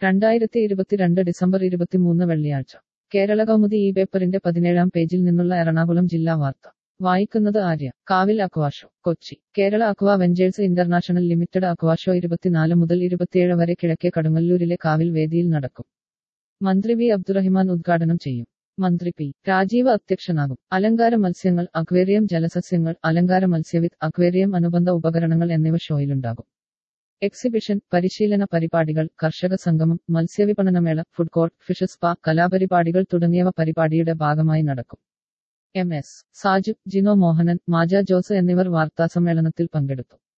രണ്ടായിരത്തി ഇരുപത്തിരണ്ട് ഡിസംബർ ഇരുപത്തിമൂന്ന് വെള്ളിയാഴ്ച കേരള കൗമുദി ഈ പേപ്പറിന്റെ പതിനേഴാം പേജിൽ നിന്നുള്ള എറണാകുളം ജില്ലാ വാർത്ത വായിക്കുന്നത് ആര്യ കാവിൽ aqua show Kochi Kerala aqua ventures international limited aqua show ഇരുപത്തിനാല് മുതൽ ഇരുപത്തിയേഴ് വരെ കിഴക്കേ കടുങ്ങല്ലൂരിലെ കാവിൽ വേദിയിൽ നടക്കും മന്ത്രി വി അബ്ദുറഹിമാൻ ഉദ്ഘാടനം ചെയ്യും മന്ത്രി പി രാജീവ് അധ്യക്ഷനാകും അലങ്കാര മത്സ്യങ്ങൾ അക്വേറിയം ജലസസ്യങ്ങൾ അലങ്കാര മത്സ്യവിത്ത് അക്വേറിയം അനുബന്ധ ഉപകരണങ്ങൾ എന്നിവ ഷോയിലുണ്ടാകും എക്സിബിഷൻ പരിശീലന പരിപാടികൾ കർഷക സംഗമം മത്സ്യവിപണനമേള ഫുഡ് കോർട്ട് ഫിഷ് സ്പാ കലാപരിപാടികൾ തുടങ്ങിയവ പരിപാടിയുടെ ഭാഗമായി നടക്കും M S Saju Jino Mohanan Maja Jose എന്നിവർ വാർത്താസമ്മേളനത്തിൽ പങ്കെടുത്തു